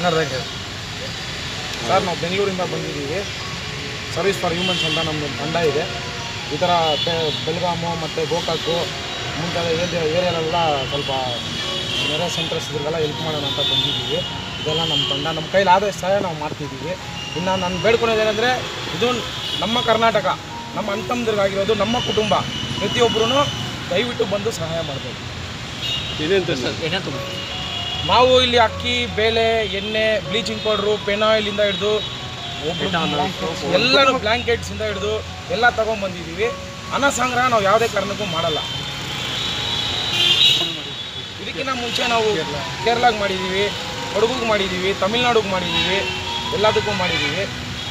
ಕನ್ನಡದಾಗ ಸರ್ ನಾವು ಬೆಂಗಳೂರಿಂದ ಬಂದಿದ್ದೀವಿ ಸರ್ವಿಸ್ ಫಾರ್ ಹ್ಯೂಮನ್ಸ್ ಅಂತ ನಮ್ಮದು ತಂಡ ಇದೆ ಈ ಥರ ಬೆ- ಬೆಳಗಾಮು ಮತ್ತು ಗೋಕಾಕು ಮುಂತಾದ ಏರಿಯಾ ಏರಿಯಾಲೆಲ್ಲ ಸ್ವಲ್ಪ ನೆರೆ ಸಂತ್ರಸ್ತರಿಗೆಲ್ಲ ಹೆಲ್ಪ್ ಮಾಡೋಣ ಅಂತ ಬಂದಿದ್ದೀವಿ ಇದೆಲ್ಲ ನಮ್ಮ ತಂಡ ನಮ್ಮ ಕೈಲಿ ಆದಷ್ಟು ಸಹಾಯ ನಾವು ಮಾಡ್ತಿದ್ದೀವಿ ಇನ್ನು ನಾನು ಬೇಡ್ಕೊಳೋದೇನೆಂದರೆ ಇದು ನಮ್ಮ ಕರ್ನಾಟಕ ನಮ್ಮ ಅಣ್ತಮ್ಮದ್ರಿಗಾಗಿರೋದು ನಮ್ಮ ಕುಟುಂಬ ಪ್ರತಿಯೊಬ್ಬರೂ ದಯವಿಟ್ಟು ಬಂದು ಸಹಾಯ ಮಾಡಬೇಕು ನಾವು ಇಲ್ಲಿ ಅಕ್ಕಿ ಬೇಳೆ ಎಣ್ಣೆ ಬ್ಲೀಚಿಂಗ್ ಪೌಡ್ರು ಪೆನಾಯಿಲಿಂದ ಹಿಡಿದು ಎಲ್ಲನೂ ಬ್ಲ್ಯಾಂಕೆಟ್ಸಿಂದ ಹಿಡಿದು ಎಲ್ಲ ತಗೊಂಡ್ಬಂದಿದ್ದೀವಿ ಹಣ ಸಂಗ್ರಹ ನಾವು ಯಾವುದೇ ಕಾರಣಕ್ಕೂ ಮಾಡಲ್ಲ ಇದಕ್ಕಿಂತ ಮುಂಚೆ ನಾವು ಕೇರಳಕ್ಕೆ ಮಾಡಿದ್ದೀವಿ ಕೊಡಗುಗೆ ಮಾಡಿದ್ದೀವಿ ತಮಿಳ್ನಾಡಿಗೆ ಮಾಡಿದ್ದೀವಿ ಎಲ್ಲದಕ್ಕೂ ಮಾಡಿದ್ದೀವಿ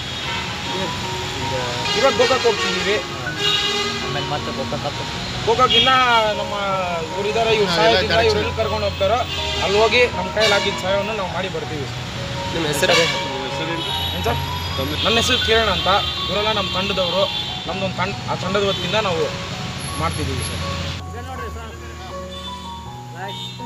ಇವಾಗ ಗೋಕಾಕ್ ಹೋಗ್ತಿದ್ದೀವಿ ಆಮೇಲೆ ಮತ್ತೆ ಗೋಕಾಕ್ ಗೋಕಾಕಿನ್ನ ನಮ್ಮ ಇವರಿದ್ದಾರೆ ಇವ್ರ ಸಹಾಯದಿಂದ ಇವ್ರು ಎಲ್ಲಿ ಕರ್ಕೊಂಡು ಹೋಗ್ತಾರೋ ಅಲ್ಲಿ ಹೋಗಿ ನಮ್ಮ ಕೈಯಲ್ಲಿ ಆಗಿದ್ದ ಸಹಾಯವನ್ನು ನಾವು ಮಾಡಿ ಬರ್ತೀವಿ ನಿಮ್ಮ ಹೆಸರು ಏನು ಸರ್ ನನ್ನ ಹೆಸರು ಕಿರಣ್ ಅಂತ ಇವರೆಲ್ಲ ನಮ್ಮ ತಂಡದವರು ನಮ್ಮದೊಂದು ತಂಡ ಆ ತಂಡದ ವತಿಯಿಂದ ನಾವು ಮಾಡ್ತಿದ್ದೀವಿ ಸರ್